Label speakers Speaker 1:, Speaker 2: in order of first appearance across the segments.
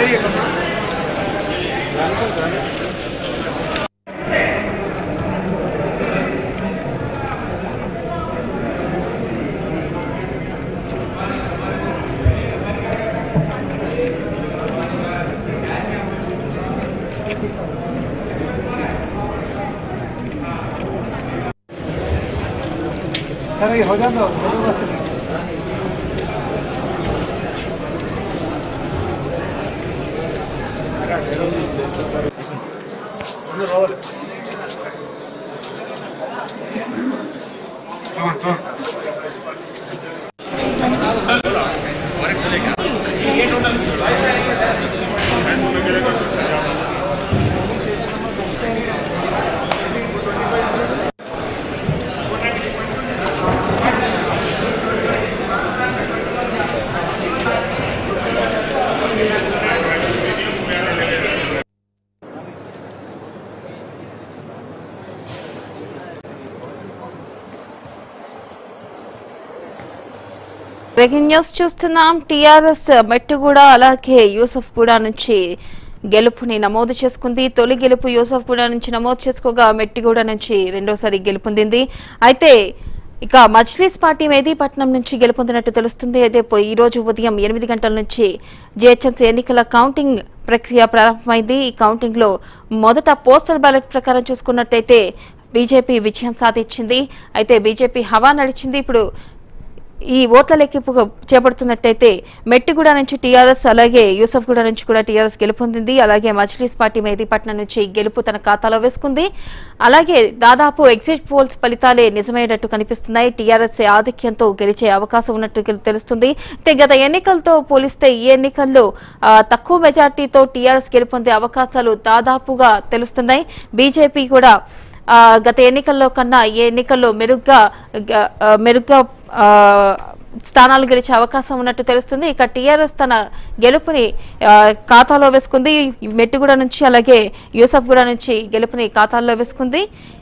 Speaker 1: Cara, ir rodando, rodando assim.
Speaker 2: Breaking news చూస్తున్నాం TRS Mettuguda అలాగే యూసఫ్ గూడ నుంచి గెలుపుని నమోదు చేసుకుంది తొలి గెలుపు యూసఫ్ గూడ నుంచి నమోదు చేసుకోగా మెట్టిగూడ నుంచి రెండోసారి గెలుపొందింది అయితే ఇక మజ్లీస్ పార్టీ మేదీపట్నం నుంచి గెలుపొందినట్టు తెలుస్తుంది అయితే పో- ఈ రోజు ఉదయం ఎనిమిది గంటల నుంచి జిహెచ్ఎంసీ ఎన్నికల కౌంటింగ్ ప్రక్రియ ప్రారంభమైంది ఈ కౌంటింగ్ లో మొదట పోస్టల్ బ్యాలెట్ ప్రకారం చూసుకున్నట్టయితే బీజేపీ విజయం సాధించింది అయితే బీజేపీ హవా నడిచింది ఇప్పుడు ఈ ఓట్ల లెక్కింపు చేపడుతున్నట్టయితే మెట్టిగూడ నుంచి టీఆర్ఎస్ అలాగే యూసఫ్గూడ నుంచి కూడా టీఆర్ఎస్ గెలుపొందింది అలాగే మజ్లీస్ పార్టీ మేదీపట్నం నుంచి గెలుపు తన ఖాతాలో వేసుకుంది అలాగే దాదాపు ఎగ్జిట్ పోల్స్ ఫలితాలే నిజమైనట్టు కనిపిస్తున్నాయి టీఆర్ఎస్ ఆధిక్యంతో గెలిచే అవకాశం ఉన్నట్టు గెలు- తెలుస్తుంది అయితే గత ఎన్నికలతో పోలిస్తే ఈ ఎన్నికల్లో ఆ, తక్కువ మెజార్టీతో టీఆర్ఎస్ గెలుపొందే అవకాశాలు దాదాపుగా తెలుస్తున్నాయి బీజేపీ కూడా ఆ, గత ఎన్నికల్లో కన్నా ఈ ఎన్నికల్లో మెరుగ్గా గ- ఆ, మెరుగ్గా ఆ, స్థానాలు గెలిచే అవకాశం ఉన్నట్టు తెలుస్తుంది ఇక టీఆర్ఎస్ తన గెలుపుని ఆ, ఖాతాలో వేసుకుంది మెట్టిగూడ నుంచి అలాగే యూసఫ్గూడ నుంచి గెలుపుని ఖాతాలో వేసుకుంది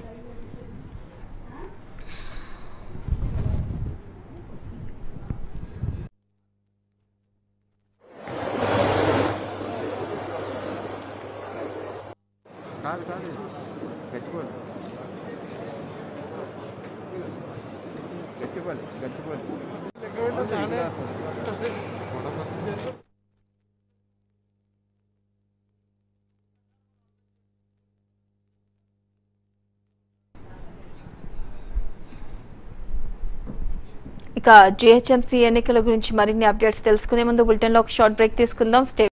Speaker 3: కాదు కాదు గచ్చిపోలి గచ్చిపోలి గచ్చిపోలి
Speaker 2: ఇక జిహెచ్ఎంసీ ఎన్నికల గురించి మరిన్ని అప్డేట్స్ తెలుసుకునే ముందు బులెటిన్ లో ఒక షార్ట్ బ్రేక్ తీసుకుందాం స్టే